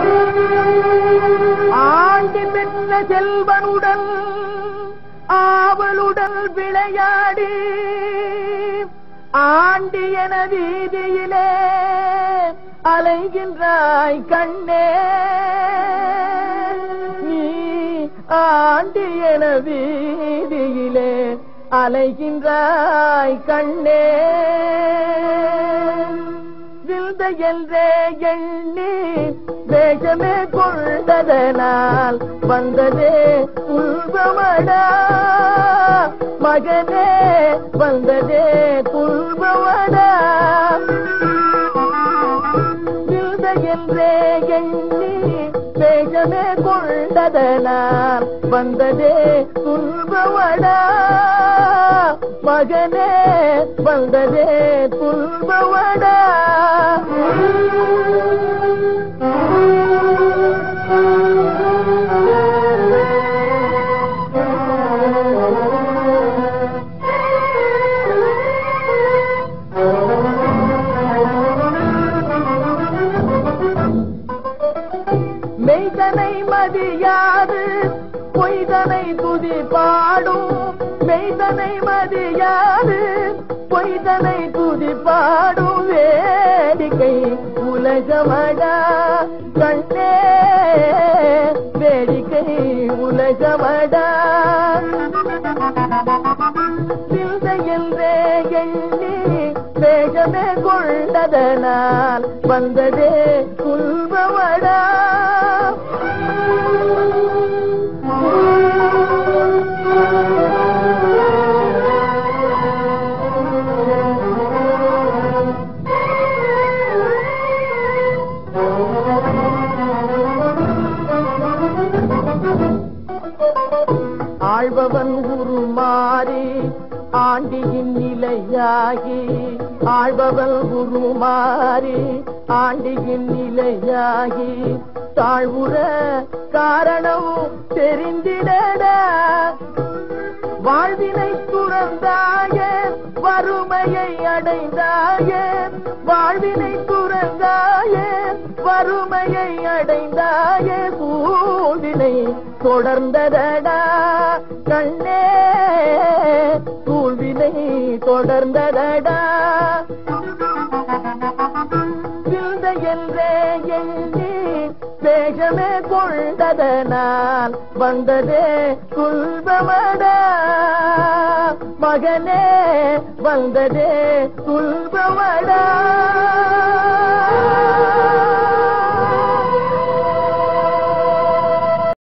aunty பெற்ற செல்வனுடன் ஆவலுடன் விளையாடி ஆண்டி என வீதியிலே அலைகின்றாய் கண்ணே நீ ஆண்டி என வீதியிலே அலைகின்றாய் கண்ணே வில்த என்றே எண்ணி வேஷமே கொண்டதனால் வந்ததே துன்பமடா மகனே வந்ததே துன்பமடா வில்த என்றே எண்ணி வேஷமே கொண்டதனால் வந்ததே துன்பமடா மகனே வந்ததே துன்பமடா மெய்தனை மதியாது பொய்தனை துதி பாடும் மெய்தனை மதியாது பொய்தனை துதி பாடும் வேடிக்கை உலகமடா கண்ணே வேடிக்கை உலகமடா சிந்தை என்றே எண்ணி வேகமே கொண்டதனால் வந்ததே துன்பமடா ஆழ்பவன் உருமாறி ஆண்டியின் நிலையாகி ஆழ்பவன் உருமாறி ஆண்டியின் நிலையாகி தாழ்வுற காரணம் தெரிந்திடடா வாழ்வினை துறந்தாயே வறுமையை அடைந்தாயே வாழ்வினை துறந்தாயே வறுமையை அடைந்தாயே சூழ்வினை தொடர்ந்ததடா கண்ணே சூழ்வினை தொடர்ந்ததடா சிந்த என்றே எண்ணி வேகமே கொண்டதனால் வந்ததே துன்பமடா மகனே வந்ததே துன்பமடா